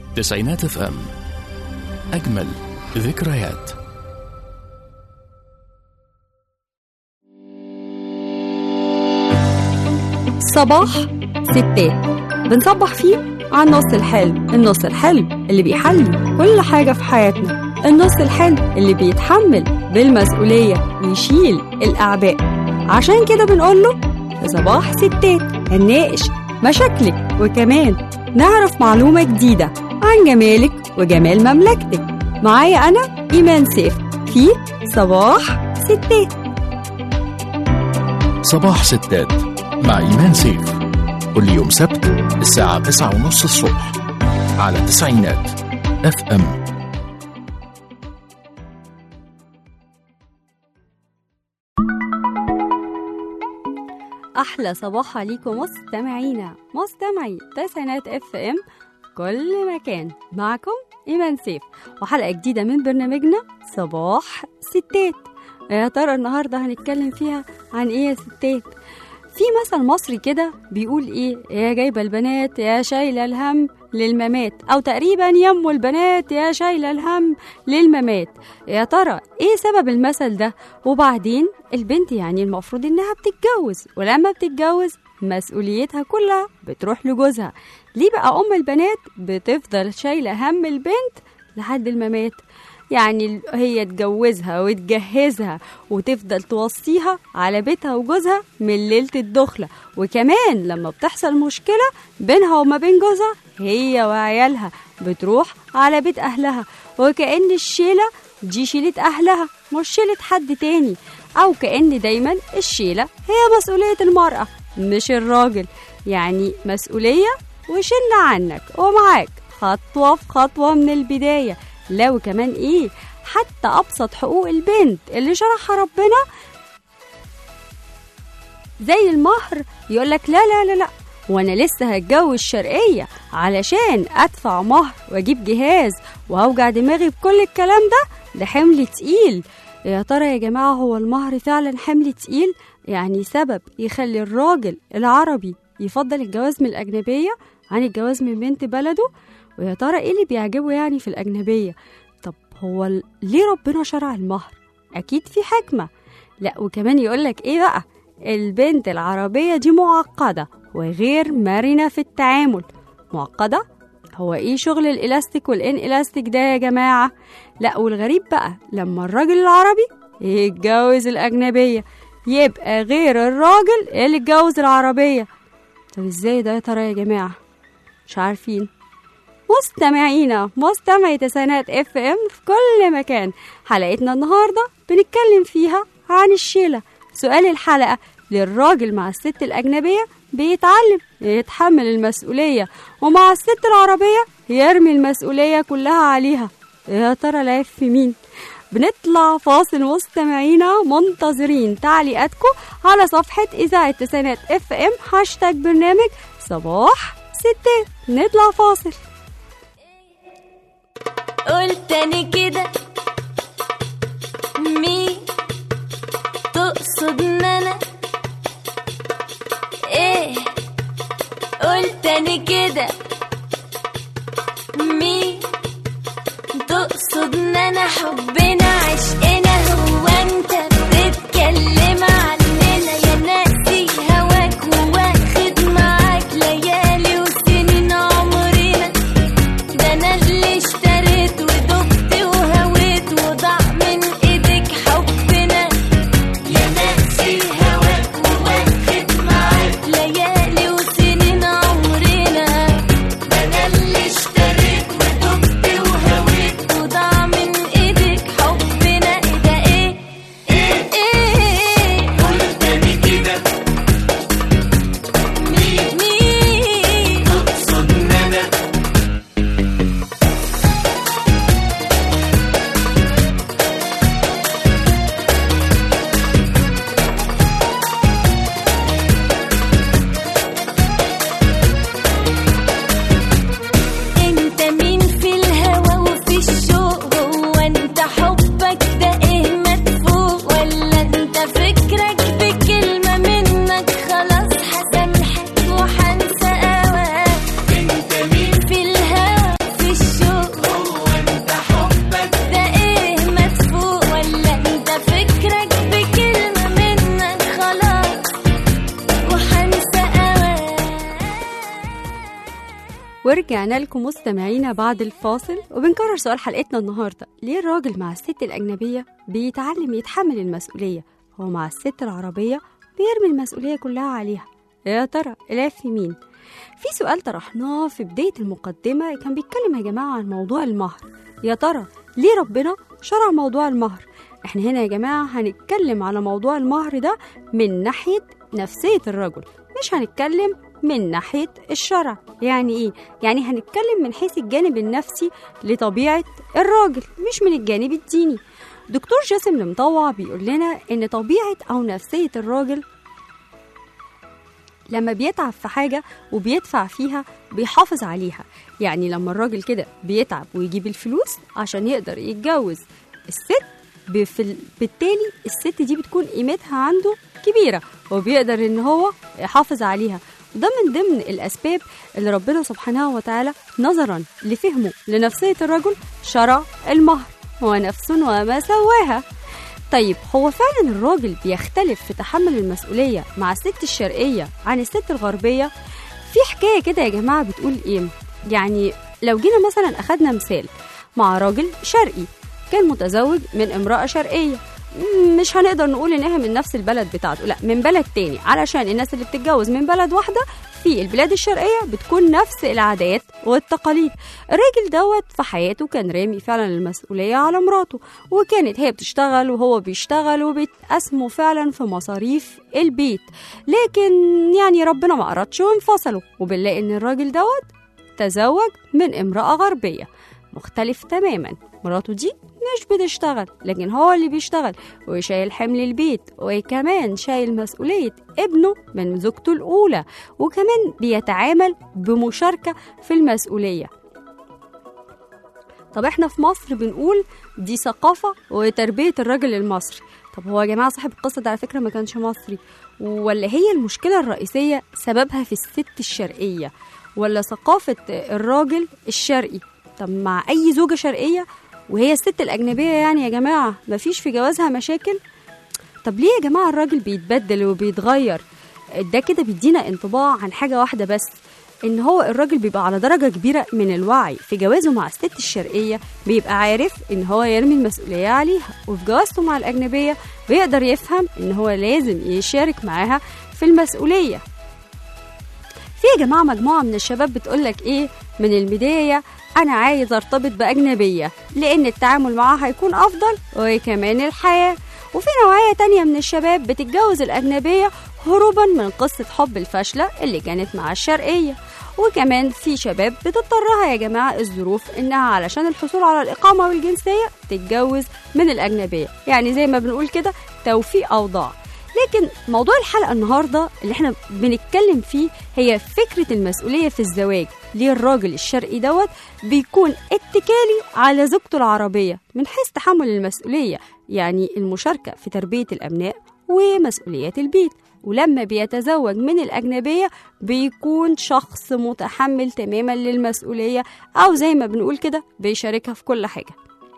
تسعينات اف ام أجمل ذكريات صباح ستات بنصبح فيه على النص الحلو النص الحلو اللي بيحلي كل حاجة في حياتنا النص الحلو اللي بيتحمل بالمسؤولية ويشيل الأعباء عشان كده بنقول له في صباح ستات هنناقش مشاكلك وكمان نعرف معلومة جديدة عن جمالك وجمال مملكتك معايا أنا إيمان سيف في صباح ستات صباح ستات مع إيمان سيف كل يوم سبت الساعة تسعة ونص الصبح على تسعينات اف ام احلى صباح عليكم مستمعينا مستمعي تسعينات اف ام كل مكان معكم ايمان سيف وحلقه جديده من برنامجنا صباح ستات يا ترى النهارده هنتكلم فيها عن ايه يا ستات في مثل مصري كده بيقول ايه يا جايبه البنات يا شايله الهم للممات او تقريبا يم البنات يا شايله الهم للممات يا ترى ايه سبب المثل ده وبعدين البنت يعني المفروض انها بتتجوز ولما بتتجوز مسؤوليتها كلها بتروح لجوزها ليه بقى ام البنات بتفضل شايله هم البنت لحد الممات يعني هي تجوزها وتجهزها وتفضل توصيها على بيتها وجوزها من ليلة الدخلة وكمان لما بتحصل مشكلة بينها وما بين جوزها هي وعيالها بتروح على بيت أهلها وكأن الشيلة دي شيلة أهلها مش شيلة حد تاني أو كأن دايما الشيلة هي مسؤولية المرأة مش الراجل يعني مسؤولية وشلنا عنك ومعاك خطوة في خطوة من البداية لا وكمان ايه حتى ابسط حقوق البنت اللي شرحها ربنا زي المهر يقولك لا لا لا لا وانا لسه هتجوز شرقية علشان ادفع مهر واجيب جهاز واوجع دماغي بكل الكلام ده ده حمل تقيل يا ترى يا جماعة هو المهر فعلا حمل تقيل يعني سبب يخلي الراجل العربي يفضل الجواز من الأجنبية عن الجواز من بنت بلده ويا ترى ايه اللي بيعجبه يعني في الأجنبية طب هو ال- ليه ربنا شرع المهر أكيد في حكمة لا وكمان يقولك ايه بقى البنت العربية دي معقدة وغير مرنة في التعامل معقدة هو ايه شغل الالاستيك والان الاستيك ده يا جماعة لا والغريب بقى لما الراجل العربي يتجوز الأجنبية يبقى غير الراجل اللي اتجوز العربية طب ازاي ده يا ترى يا جماعة مش عارفين مستمعينا مستمعي تسعينات اف ام في كل مكان حلقتنا النهارده بنتكلم فيها عن الشيله سؤال الحلقه للراجل مع الست الاجنبيه بيتعلم يتحمل المسؤوليه ومع الست العربيه يرمي المسؤوليه كلها عليها يا ترى العيب في مين بنطلع فاصل مستمعينا منتظرين تعليقاتكم على صفحة إذاعة تسعينات اف ام هاشتاج برنامج صباح ستات نطلع فاصل قلت انا كده مين تقصد ان انا ايه قلت انا كده مين تقصد ان انا حبنا عشقنا هو انت بتتكلم عننا يا ناسي هواك وواخد معاك ليالي وسنين عمرنا ده انا اللي اشتريت ودقت وهويت وضاع من ايدك حبنا يا ناسي هواك وواخد معاك ليالي وسنين عمرنا ده انا اللي اشتريت ودقت وهويت وضاع من ايدك حبنا ورجعنا لكم مستمعينا بعد الفاصل وبنكرر سؤال حلقتنا النهارده ليه الراجل مع الست الأجنبية بيتعلم يتحمل المسؤولية هو مع الست العربية بيرمي المسؤولية كلها عليها يا ترى العيب في مين في سؤال طرحناه في بداية المقدمة كان بيتكلم يا جماعة عن موضوع المهر يا ترى ليه ربنا شرع موضوع المهر احنا هنا يا جماعة هنتكلم على موضوع المهر ده من ناحية نفسية الرجل مش هنتكلم من ناحية الشرع يعني ايه؟ يعني هنتكلم من حيث الجانب النفسي لطبيعة الراجل مش من الجانب الديني دكتور جاسم المطوع بيقول لنا ان طبيعة او نفسية الراجل لما بيتعب في حاجة وبيدفع فيها بيحافظ عليها يعني لما الراجل كده بيتعب ويجيب الفلوس عشان يقدر يتجوز الست بفل... بالتالي الست دي بتكون قيمتها عنده كبيرة وبيقدر ان هو يحافظ عليها وده من ضمن الأسباب اللي ربنا سبحانه وتعالى نظرا لفهمه لنفسية الرجل شرع المهر هو نفس وما سواها طيب هو فعلا الراجل بيختلف في تحمل المسؤولية مع الست الشرقية عن الست الغربية في حكاية كده يا جماعة بتقول ايه يعني لو جينا مثلا أخدنا مثال مع راجل شرقي كان متزوج من امرأة شرقية مش هنقدر نقول انها من نفس البلد بتاعته لا من بلد تاني علشان الناس اللي بتتجوز من بلد واحدة في البلاد الشرقية بتكون نفس العادات والتقاليد الراجل دوت في حياته كان رامي فعلا المسؤولية على مراته وكانت هي بتشتغل وهو بيشتغل وبيتقسموا فعلا في مصاريف البيت لكن يعني ربنا ما أردش وانفصلوا وبنلاقي ان الراجل دوت تزوج من امرأة غربية مختلف تماما مراته دي مش بتشتغل لكن هو اللي بيشتغل وشايل حمل البيت وكمان شايل مسؤولية ابنه من زوجته الأولى وكمان بيتعامل بمشاركة في المسؤولية طب احنا في مصر بنقول دي ثقافة وتربية الراجل المصري طب هو يا جماعة صاحب القصة ده على فكرة ما كانش مصري ولا هي المشكلة الرئيسية سببها في الست الشرقية ولا ثقافة الراجل الشرقي طب مع أي زوجة شرقية وهي الست الأجنبية يعني يا جماعة مفيش في جوازها مشاكل طب ليه يا جماعة الراجل بيتبدل وبيتغير ده كده بيدينا انطباع عن حاجة واحدة بس ان هو الراجل بيبقى على درجة كبيرة من الوعي في جوازه مع الست الشرقية بيبقى عارف ان هو يرمي المسؤولية عليها وفي جوازته مع الأجنبية بيقدر يفهم ان هو لازم يشارك معاها في المسؤولية في يا جماعة مجموعة من الشباب بتقولك ايه من البداية أنا عايز أرتبط بأجنبية لأن التعامل معاها هيكون أفضل وكمان الحياة وفي نوعية تانية من الشباب بتتجوز الأجنبية هروبا من قصة حب الفاشلة اللي كانت مع الشرقية وكمان في شباب بتضطرها يا جماعة الظروف إنها علشان الحصول على الإقامة والجنسية تتجوز من الأجنبية يعني زي ما بنقول كده توفيق أوضاع لكن موضوع الحلقة النهاردة اللي احنا بنتكلم فيه هي فكرة المسؤولية في الزواج ليه الراجل الشرقي دوت بيكون اتكالي على زوجته العربية من حيث تحمل المسؤولية يعني المشاركة في تربية الأبناء ومسؤوليات البيت ولما بيتزوج من الأجنبية بيكون شخص متحمل تماما للمسؤولية أو زي ما بنقول كده بيشاركها في كل حاجة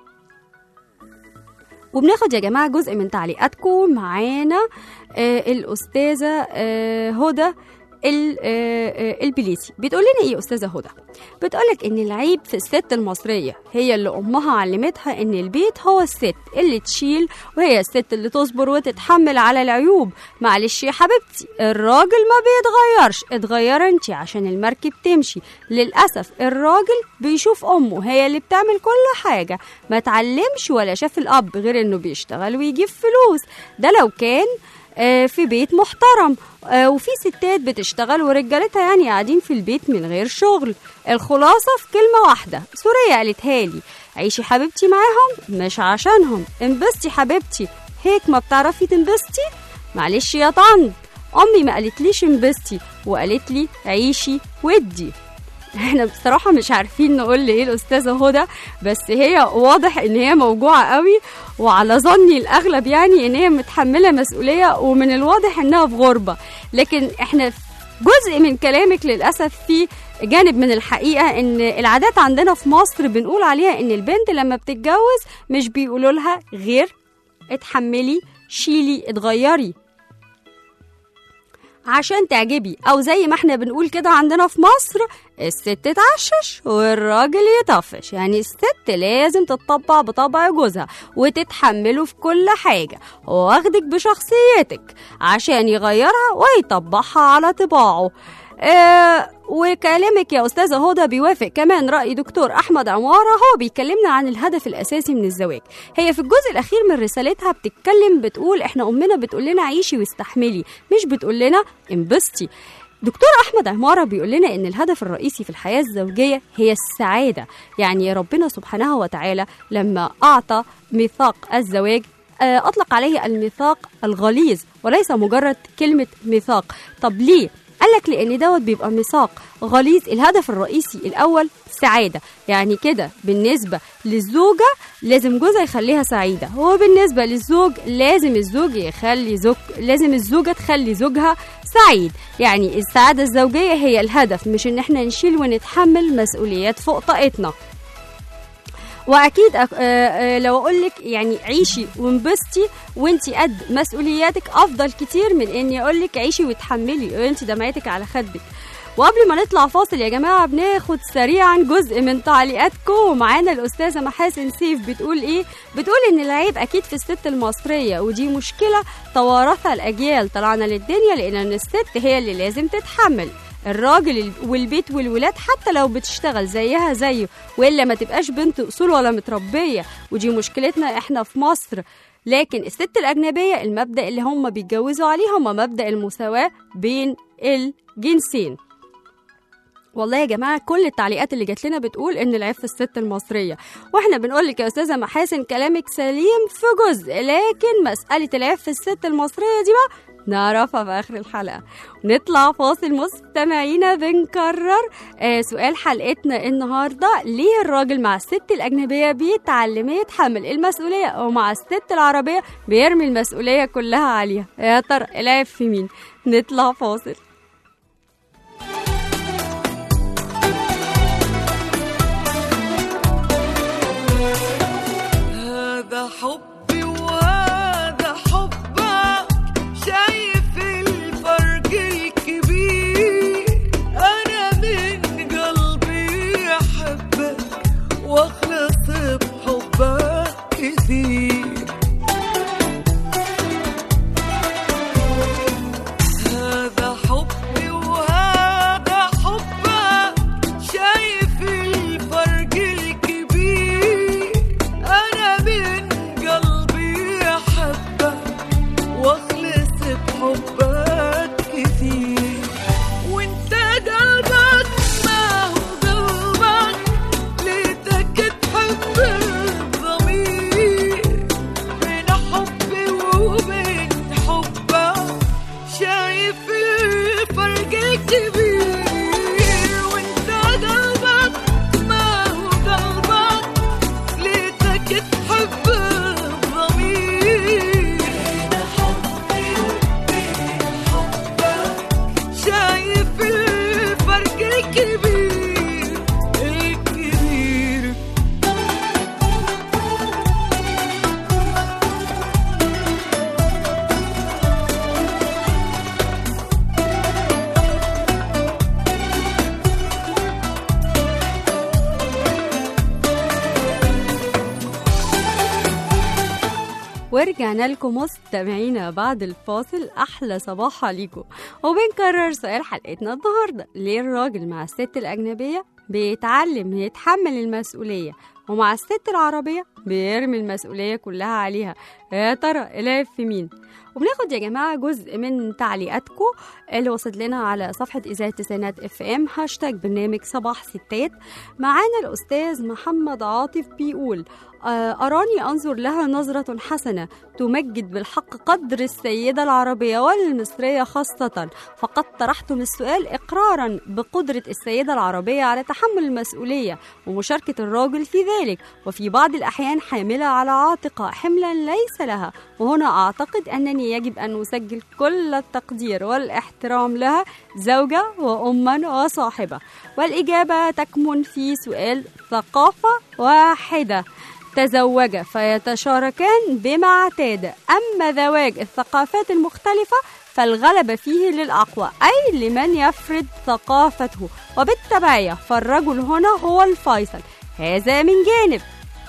وبناخد يا جماعة جزء من تعليقاتكم معانا آه الأستاذة آه هدى ال- آه، آه، البليسي بتقول لنا ايه يا استاذه هدى بتقولك ان العيب في الست المصريه هي اللي امها علمتها ان البيت هو الست اللي تشيل وهي الست اللي تصبر وتتحمل على العيوب معلش يا حبيبتي الراجل ما بيتغيرش اتغير انت عشان المركب تمشي للاسف الراجل بيشوف امه هي اللي بتعمل كل حاجه ما تعلمش ولا شاف الاب غير انه بيشتغل ويجيب فلوس ده لو كان آه، في بيت محترم آه، وفي ستات بتشتغل ورجالتها يعني قاعدين في البيت من غير شغل الخلاصة في كلمة واحدة سوريا قالتها لي عيشي حبيبتي معاهم مش عشانهم انبسطي حبيبتي هيك ما بتعرفي تنبسطي معلش يا طنط امي ما قالتليش انبسطي وقالت لي عيشي ودي احنا بصراحة مش عارفين نقول لإيه الأستاذة هدى بس هي واضح إن هي موجوعة قوي وعلى ظني الأغلب يعني إن هي متحملة مسؤولية ومن الواضح إنها في غربة لكن احنا في جزء من كلامك للأسف في جانب من الحقيقة إن العادات عندنا في مصر بنقول عليها إن البنت لما بتتجوز مش بيقولوا لها غير اتحملي شيلي اتغيري عشان تعجبي او زي ما احنا بنقول كده عندنا في مصر الست تعشش والراجل يطفش يعني الست لازم تتطبع بطبع جوزها وتتحمله في كل حاجة واخدك بشخصيتك عشان يغيرها ويطبعها على طباعه آه وكلامك يا أستاذة هدى بيوافق كمان رأي دكتور أحمد عمارة هو بيكلمنا عن الهدف الأساسي من الزواج هي في الجزء الأخير من رسالتها بتتكلم بتقول إحنا أمنا بتقول لنا عيشي واستحملي مش بتقول لنا انبسطي دكتور احمد عماره بيقول لنا ان الهدف الرئيسي في الحياه الزوجيه هي السعاده يعني ربنا سبحانه وتعالى لما اعطى ميثاق الزواج آه، اطلق عليه الميثاق الغليظ وليس مجرد كلمه ميثاق طب ليه قال لك لان دوت بيبقى ميثاق غليظ الهدف الرئيسي الاول سعاده يعني كده بالنسبه للزوجه لازم جوزها يخليها سعيده وبالنسبه للزوج لازم الزوج يخلي زوج لازم الزوجه تخلي زوجها سعيد يعني السعاده الزوجيه هي الهدف مش ان احنا نشيل ونتحمل مسؤوليات فوق طاقتنا واكيد أك... آه آه لو اقول لك يعني عيشي وانبسطي وانت قد مسؤولياتك افضل كتير من اني اقول لك عيشي وتحملي وانت دمعتك على خدك وقبل ما نطلع فاصل يا جماعه بناخد سريعا جزء من تعليقاتكم ومعانا الاستاذه محاسن سيف بتقول ايه بتقول ان العيب اكيد في الست المصريه ودي مشكله توارثها الاجيال طلعنا للدنيا لان الست هي اللي لازم تتحمل الراجل والبيت والولاد حتى لو بتشتغل زيها زيه والا ما تبقاش بنت اصول ولا متربيه ودي مشكلتنا احنا في مصر لكن الست الاجنبيه المبدا اللي هم بيتجوزوا عليه هم مبدا المساواه بين الجنسين والله يا جماعه كل التعليقات اللي جات لنا بتقول ان العيب في الست المصريه واحنا بنقول لك يا استاذه محاسن كلامك سليم في جزء لكن مساله العيب في الست المصريه دي بقى نعرفها في اخر الحلقه نطلع فاصل مستمعينا بنكرر آه سؤال حلقتنا النهارده ليه الراجل مع الست الاجنبيه بيتعلم يتحمل المسؤوليه ومع الست العربيه بيرمي المسؤوليه كلها عليها يا ترى العيب في مين نطلع فاصل هذا حبي وهذا حبك شايف الفرق الكبير أنا من قلبي أحبك وأخلص بحبك كثير هذا حبي وهذا حبك شايف الفرق الكبير أنا من قلبي أحبك وأخلص بحبك كثير وانت قلبك ما هو قلبك ليتك تحب الضمير بين حبي وبين حبك شايف الفرق الكبير وانت قلبك ما هو قلبك ليتك تحب الضمير بين حبي وبين حبك شايف الفرق الكبير الكبير ورجعنا لكم مستمعينا بعد الفاصل احلى صباح عليكم وبنكرر سؤال حلقتنا النهارده ليه الراجل مع الست الاجنبيه بيتعلم يتحمل المسؤوليه ومع الست العربيه بيرمي المسؤوليه كلها عليها يا ترى العيب في مين وبناخد يا جماعه جزء من تعليقاتكم اللي وصلت لنا على صفحه اذاعه تسعينات اف ام هاشتاج برنامج صباح ستات معانا الاستاذ محمد عاطف بيقول آه، أراني أنظر لها نظرة حسنة تمجد بالحق قدر السيدة العربية والمصرية خاصة فقد طرحتم السؤال إقرارا بقدرة السيدة العربية على تحمل المسؤولية ومشاركة الراجل في ذلك وفي بعض الأحيان حاملة على عاتقها حملا ليس لها وهنا أعتقد أنني يجب أن أسجل كل التقدير والاحترام لها زوجة وأما وصاحبة والإجابة تكمن في سؤال ثقافة واحدة تزوجا فيتشاركان بما اعتاد أما زواج الثقافات المختلفة فالغلبة فيه للأقوى أي لمن يفرض ثقافته وبالتبعية فالرجل هنا هو الفيصل هذا من جانب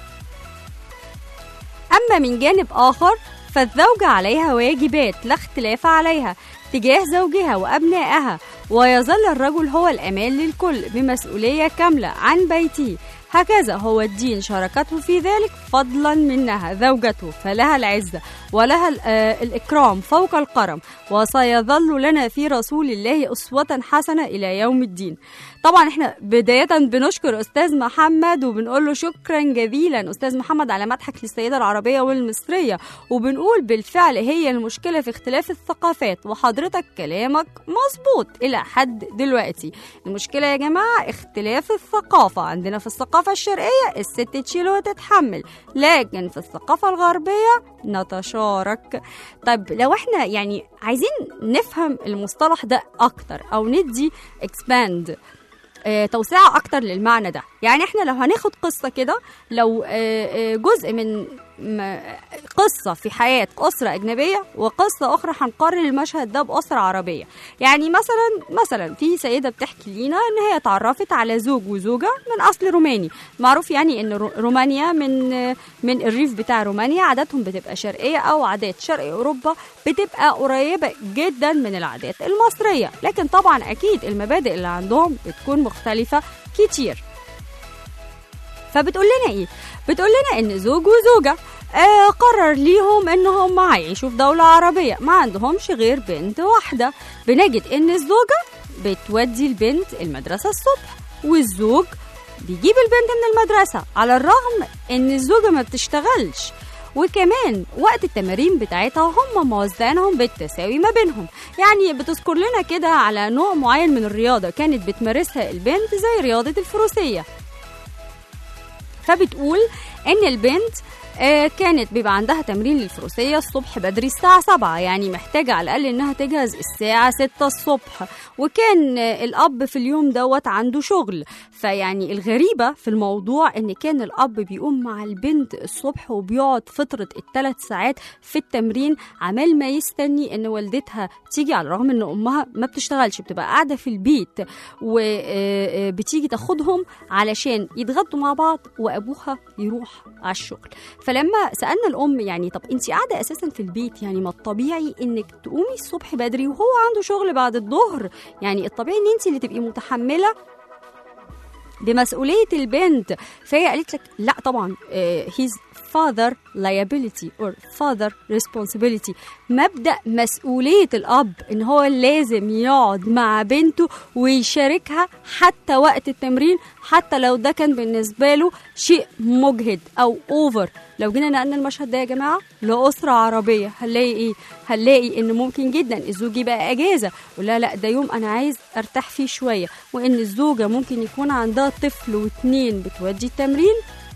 أما من جانب آخر فالزوجة عليها واجبات لا اختلاف عليها تجاه زوجها وأبنائها ويظل الرجل هو الأمان للكل بمسؤولية كاملة عن بيته هكذا هو الدين شاركته في ذلك فضلا منها زوجته فلها العزة ولها ال- آه، الإكرام فوق القرم وسيظل لنا في رسول الله أسوة حسنة إلى يوم الدين طبعا احنا بداية بنشكر أستاذ محمد وبنقول له شكرا جزيلا أستاذ محمد على مدحك للسيدة العربية والمصرية وبنقول بالفعل هي المشكلة في اختلاف الثقافات وحضرتك كلامك مظبوط إلى حد دلوقتي المشكلة يا جماعة اختلاف الثقافة عندنا في الثقافة الشرقية الست تشيل وتتحمل لكن في الثقافة الغربية نتشارك طب لو احنا يعني عايزين نفهم المصطلح ده أكتر أو ندي expand آه، توسعة أكتر للمعنى ده يعني احنا لو هناخد قصة كده لو آه، آه، جزء من م- قصة في حياة أسرة أجنبية وقصة أخرى هنقارن المشهد ده بأسرة عربية يعني مثلا مثلا في سيدة بتحكي لينا إن هي اتعرفت على زوج وزوجة من أصل روماني معروف يعني إن رو- رومانيا من آه، من الريف بتاع رومانيا عاداتهم بتبقى شرقية أو عادات شرق أوروبا بتبقى قريبة جدا من العادات المصرية لكن طبعا أكيد المبادئ اللي عندهم بتكون مختلفة كتير فبتقول لنا ايه بتقول لنا ان زوج وزوجه آه قرر ليهم ان هم هيعيشوا في دوله عربيه ما عندهمش غير بنت واحده بنجد ان الزوجه بتودي البنت المدرسه الصبح والزوج بيجيب البنت من المدرسه على الرغم ان الزوجه ما بتشتغلش وكمان وقت التمارين بتاعتها هم موزعينهم بالتساوي ما بينهم يعني بتذكر لنا كده على نوع معين من الرياضه كانت بتمارسها البنت زي رياضه الفروسيه فبتقول ان البنت آه، كانت بيبقى عندها تمرين للفروسية الصبح بدري الساعة 7 يعني محتاجة على الأقل إنها تجهز الساعة 6 الصبح وكان آه، الأب في اليوم دوت عنده شغل فيعني الغريبة في الموضوع إن كان الأب بيقوم مع البنت الصبح وبيقعد فترة الثلاث ساعات في التمرين عمال ما يستني إن والدتها تيجي على الرغم إن أمها ما بتشتغلش بتبقى قاعدة في البيت وبتيجي تاخدهم علشان يتغدوا مع بعض وأبوها يروح على الشغل فلما سالنا الام يعني طب انت قاعده اساسا في البيت يعني ما الطبيعي انك تقومي الصبح بدري وهو عنده شغل بعد الظهر يعني الطبيعي ان انت اللي تبقي متحمله بمسؤوليه البنت فهي قالت لك لا طبعا هيز father liability or father responsibility مبدأ مسؤولية الأب إن هو لازم يقعد مع بنته ويشاركها حتى وقت التمرين حتى لو ده كان بالنسبة له شيء مجهد أو أوفر لو جينا نقلنا المشهد ده يا جماعة لأسرة عربية هنلاقي إيه؟ هنلاقي إن ممكن جدا الزوج يبقى أجازة ولا لا ده يوم أنا عايز أرتاح فيه شوية وإن الزوجة ممكن يكون عندها طفل واتنين بتودي التمرين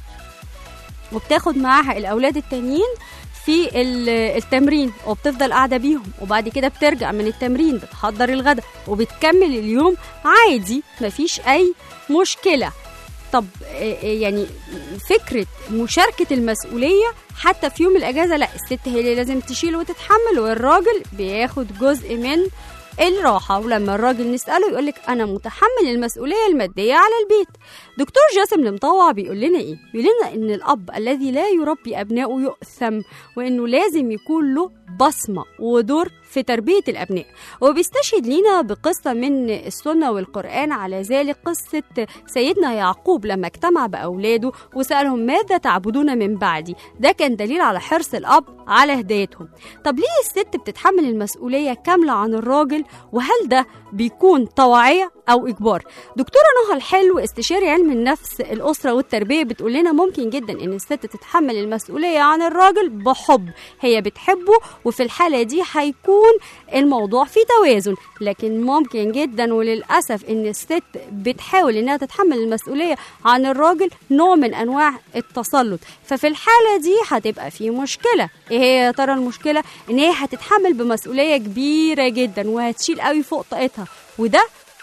وبتاخد معاها الاولاد التانيين في ال- التمرين وبتفضل قاعده بيهم وبعد كده بترجع من التمرين بتحضر الغدا وبتكمل اليوم عادي مفيش اي مشكله طب آه، آه، يعني فكره مشاركه المسؤوليه حتى في يوم الاجازه لا الست هي اللي لازم تشيل وتتحمل والراجل بياخد جزء من الراحة ولما الراجل نسأله يقولك أنا متحمل المسؤولية المادية على البيت دكتور جاسم المطوع بيقول لنا إيه؟ بيقول لنا إن الأب الذي لا يربي أبنائه يؤثم وإنه لازم يكون له بصمة ودور في تربية الأبناء وبيستشهد لنا بقصة من السنة والقرآن على ذلك قصة سيدنا يعقوب لما اجتمع بأولاده وسألهم ماذا تعبدون من بعدي ده كان دليل على حرص الأب على هدايتهم طب ليه الست بتتحمل المسؤولية كاملة عن الراجل وهل ده بيكون طواعية أو إجبار دكتورة نهى الحلو استشاري علم النفس الأسرة والتربية بتقول لنا ممكن جدا إن الست تتحمل المسؤولية عن الراجل بحب هي بتحبه وفي الحالة دي هيكون الموضوع في توازن لكن ممكن جدا وللأسف إن الست بتحاول إنها تتحمل المسؤولية عن الراجل نوع من أنواع التسلط ففي الحالة دي هتبقى في مشكلة إيه هي يا ترى المشكلة إن هي هتتحمل بمسؤولية كبيرة جدا وهتشيل قوي فوق طاقتها وده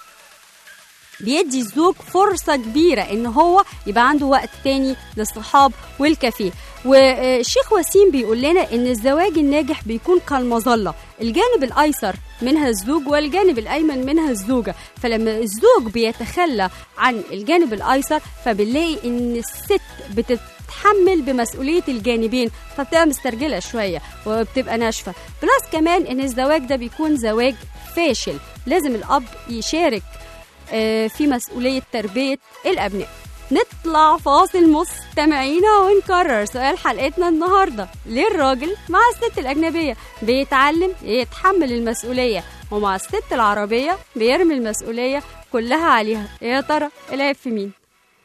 بيدي الزوج فرصة كبيرة إن هو يبقى عنده وقت تاني للصحاب والكافيه والشيخ وسيم بيقول لنا إن الزواج الناجح بيكون كالمظلة الجانب الايسر منها الزوج والجانب الايمن منها الزوجه فلما الزوج بيتخلى عن الجانب الايسر فبنلاقي ان الست بتتحمل بمسؤوليه الجانبين فبتبقى مسترجله شويه وبتبقى ناشفه بلس كمان ان الزواج ده بيكون زواج فاشل لازم الاب يشارك آه، في مسؤوليه تربيه الابناء نطلع فاصل مستمعينا ونكرر سؤال حلقتنا النهارده ليه الراجل مع الست الاجنبيه بيتعلم يتحمل المسؤوليه ومع الست العربيه بيرمي المسؤوليه كلها عليها يا ترى العيب في مين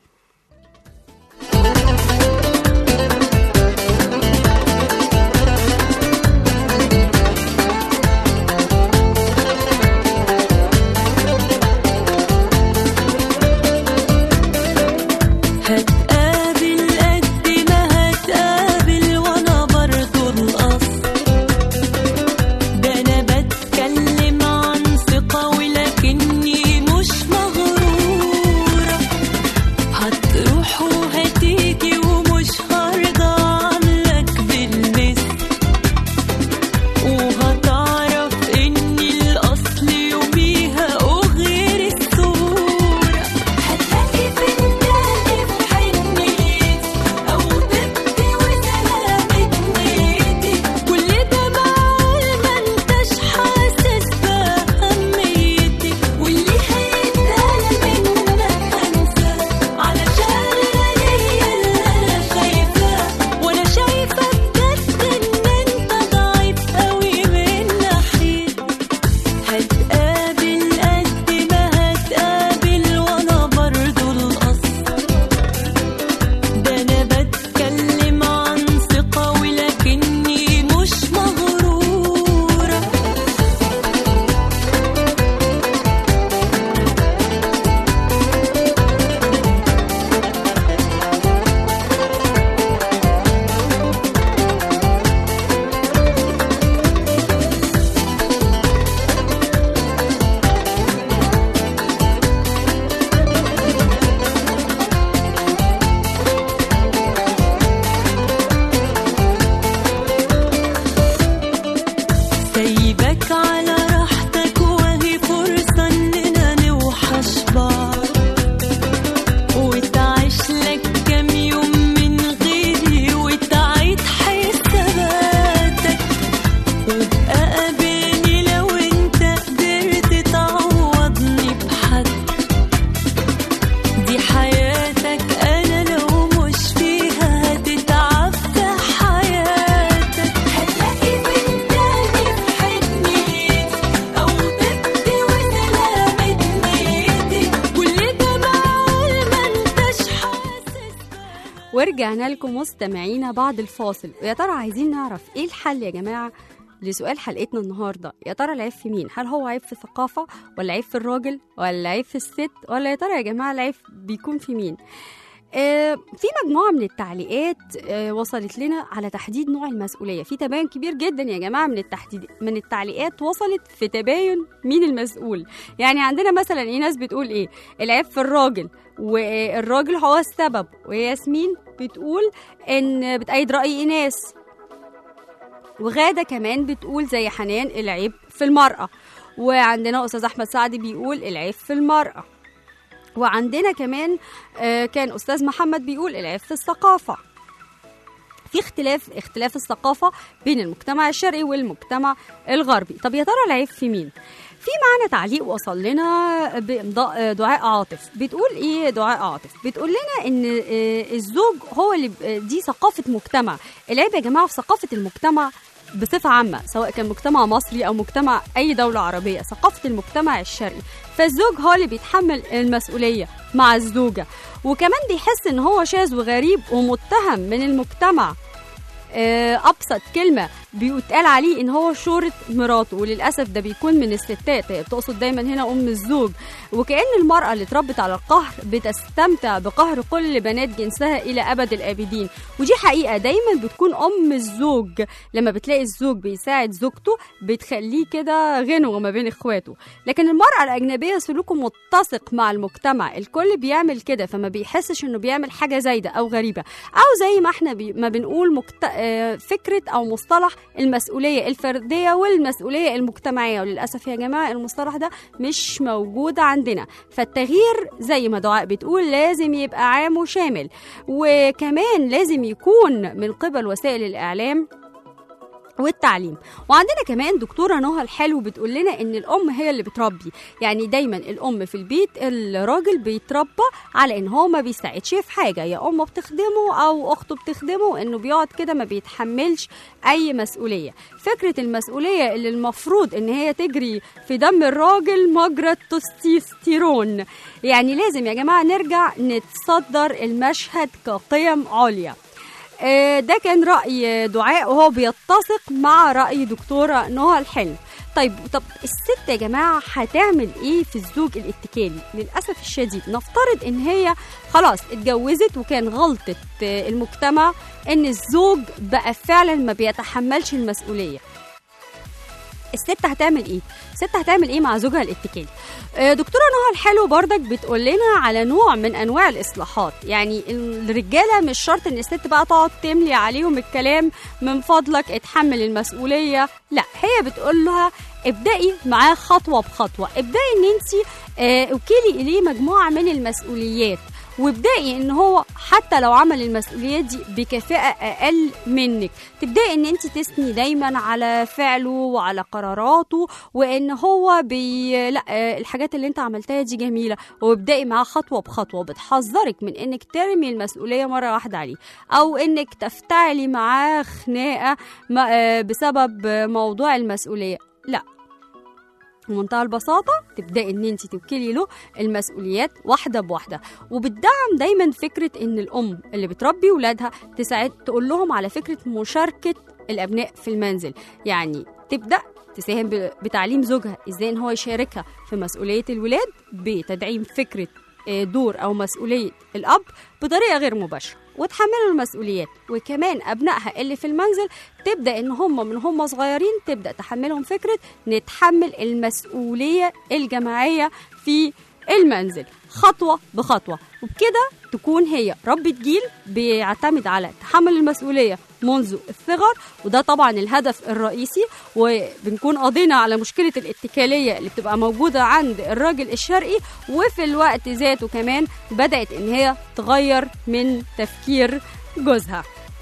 هتقابل قد ما هتقابل وانا برضو القصد ده انا بتكلم عن ثقة ولكني مش مغرورة هتروح وهتيجي ومش هرضى عنك بالمثل وهتعرف اني الاصل يوميها وغير الصورة هتلاقي فنجاني في حنيتي او طبتي وسلامة نيتي كل ده معقول ما انتش حاسس باهميتي واللي هيتقال منك هنساه علشان انا ليا اللي انا شايفاه وانا شايفه بجد ان انت ضعيف قوي من ناحيتي هتقابل قد ما هتقابل وانا برضو الاصل ده انا بتكلم عن ثقة ولكني مش مغرورة سايبك على راحتك وهي فرصة اننا نوحش بعض وتعيش لك كام يوم من غيري وتعيد حساباتك وابقى قابلني لو انت قدرت تعوضني بحد دي حياتك انا لو مش فيها هتتعب في حياتك هتلاقي فنجاني في حنيتي او طبتي وسلامة نيتي كل ده معقول ما انتش حاسس ورجعنا لكم مستمعينا بعد الفاصل ويا ترى عايزين نعرف ايه الحل يا جماعه لسؤال حلقتنا النهارده يا ترى العيب في مين هل هو عيب في الثقافه ولا عيب في الراجل ولا عيب في الست ولا يا ترى يا جماعه العيب بيكون في مين آه، في مجموعة من التعليقات آه، وصلت لنا على تحديد نوع المسؤولية في تباين كبير جدا يا جماعة من التحديد من التعليقات وصلت في تباين مين المسؤول يعني عندنا مثلا ايه ناس بتقول ايه العيب في الراجل والراجل هو السبب وياسمين بتقول ان بتأيد رأي ايناس وغادة كمان بتقول زي حنان العيب في المرأة وعندنا أستاذ أحمد سعد بيقول العيب في المرأة وعندنا كمان آه، كان أستاذ محمد بيقول العيب في الثقافة في اختلاف اختلاف الثقافة بين المجتمع الشرقي والمجتمع الغربي طب يا ترى العيب في مين؟ في معنا تعليق وصل لنا بإمضاء دعاء عاطف بتقول ايه دعاء عاطف بتقول لنا ان آه، الزوج هو اللي ب- دي ثقافة مجتمع العيب يا جماعة في ثقافة المجتمع بصفة عامة سواء كان مجتمع مصري أو مجتمع أي دولة عربية ثقافة المجتمع الشرقي فالزوج هو اللي بيتحمل المسؤولية مع الزوجة وكمان بيحس إن هو شاذ وغريب ومتهم من المجتمع آه، ابسط كلمه بيتقال عليه ان هو شورة مراته وللاسف ده بيكون من الستات هي بتقصد دايما هنا ام الزوج وكأن المرأة اللي اتربت على القهر بتستمتع بقهر كل بنات جنسها الى ابد الابدين ودي حقيقة دايما بتكون ام الزوج لما بتلاقي الزوج بيساعد زوجته بتخليه كده غنوة ما بين اخواته لكن المرأة الأجنبية سلوكه متسق مع المجتمع الكل بيعمل كده فما بيحسش انه بيعمل حاجة زايدة أو غريبة أو زي ما احنا بي ما بنقول مكت... آه، فكرة أو مصطلح المسؤوليه الفرديه والمسؤوليه المجتمعيه وللاسف يا جماعه المصطلح ده مش موجود عندنا فالتغيير زي ما دعاء بتقول لازم يبقى عام وشامل وكمان لازم يكون من قبل وسائل الاعلام والتعليم وعندنا كمان دكتوره نهى الحلو بتقول لنا ان الام هي اللي بتربي يعني دايما الام في البيت الراجل بيتربى على ان هو ما بيساعدش في حاجه يا امه بتخدمه او اخته بتخدمه انه بيقعد كده ما بيتحملش اي مسؤوليه فكره المسؤوليه اللي المفروض ان هي تجري في دم الراجل مجرى التستوستيرون يعني لازم يا جماعه نرجع نتصدر المشهد كقيم عليا آه، ده كان رأي دعاء وهو بيتسق مع رأي دكتورة نهى الحلم طيب طب الست يا جماعة هتعمل ايه في الزوج الاتكالي للأسف الشديد نفترض ان هي خلاص اتجوزت وكان غلطة آه، المجتمع ان الزوج بقى فعلا ما بيتحملش المسؤولية الست هتعمل ايه الست هتعمل ايه مع زوجها الاتكالي آه، دكتوره نهى الحلو بردك بتقول لنا على نوع من انواع الاصلاحات يعني الرجاله مش شرط ان الست بقى تقعد تملي عليهم الكلام من فضلك اتحمل المسؤوليه لا هي بتقول لها ابدأي معاه خطوة بخطوة ابدأي ان انت وكيلي اليه مجموعة من المسؤوليات وابدأي ان هو حتى لو عمل المسؤوليات دي بكفاءة اقل منك تبدأي ان انت تثني دايما على فعله وعلى قراراته وان هو بي لا آه، الحاجات اللي انت عملتها دي جميلة وابدأي معاه خطوة بخطوة بتحذرك من انك ترمي المسؤولية مرة واحدة عليه او انك تفتعلي معاه خناقة ما- آه، بسبب آه، موضوع المسؤولية لا بمنتهى البساطة تبدأي إن أنت توكلي له المسؤوليات واحدة بواحدة وبتدعم دايما فكرة إن الأم اللي بتربي ولادها تساعد تقول لهم على فكرة مشاركة الأبناء في المنزل يعني تبدأ تساهم ب- بتعليم زوجها ازاي ان هو يشاركها في مسؤوليه الولاد بتدعيم فكره آه، دور او مسؤوليه الاب بطريقه غير مباشره وتحملوا المسؤوليات وكمان ابنائها اللي في المنزل تبدا ان هم من هم صغيرين تبدا تحملهم فكره نتحمل المسؤوليه الجماعيه في المنزل خطوه بخطوه وبكده تكون هي ربة جيل بيعتمد على تحمل المسؤوليه منذ الصغر وده طبعا الهدف الرئيسي وبنكون قضينا على مشكله الاتكاليه اللي بتبقى موجوده عند الراجل الشرقي وفي الوقت ذاته كمان بدات ان هي تغير من تفكير جوزها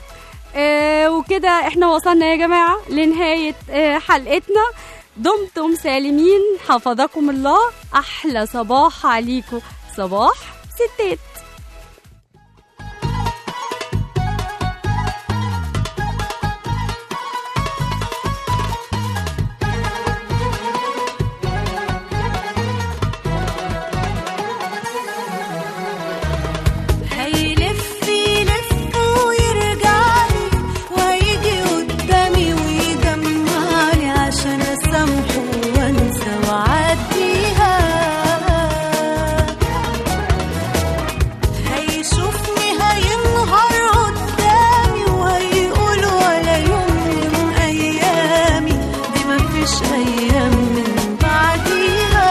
آه وكده احنا وصلنا يا جماعه لنهايه آه حلقتنا دمتم سالمين حفظكم الله احلى صباح عليكم صباح ستات هيلف يلف ويرجعلي وهيجي قدامي ويجمعني عشان اسامحه وانسى واعديها هيشوفني هينهار قدامي وهيقول ولا يوم من ايامي دي مفيش ايام من بعديها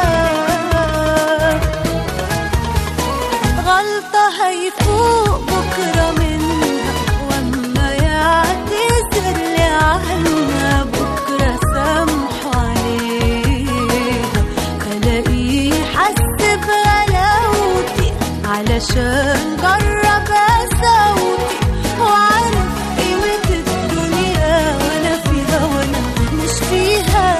غلطة هيفوق بكرة منها وأما يعتذر لي عنها بكرة سامحه عليها ألاقيه حس بغلاوتي علشان جرب أساوتي وعارف قيمة الدنيا وأنا فيها وأنا مش فيها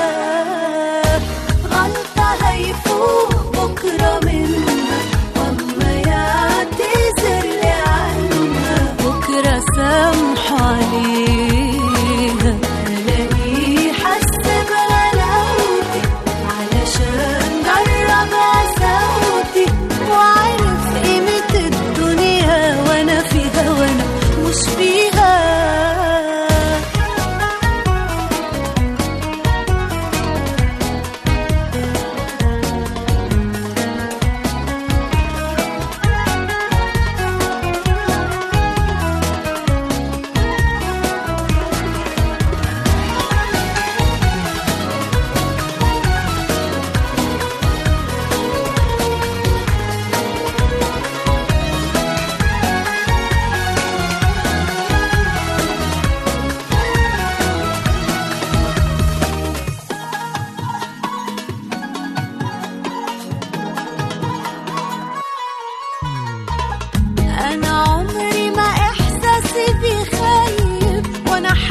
غلطة هيفوق بكرة منها وأما يعتذر لي عنها بكرة سامحه عليها ألاقيه حس بغلاوتي علشان جرب أساوتي وعارف قيمة الدنيا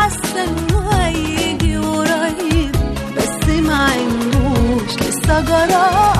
حاسة انه هيجي قريب بس ما عندوش لسه جرى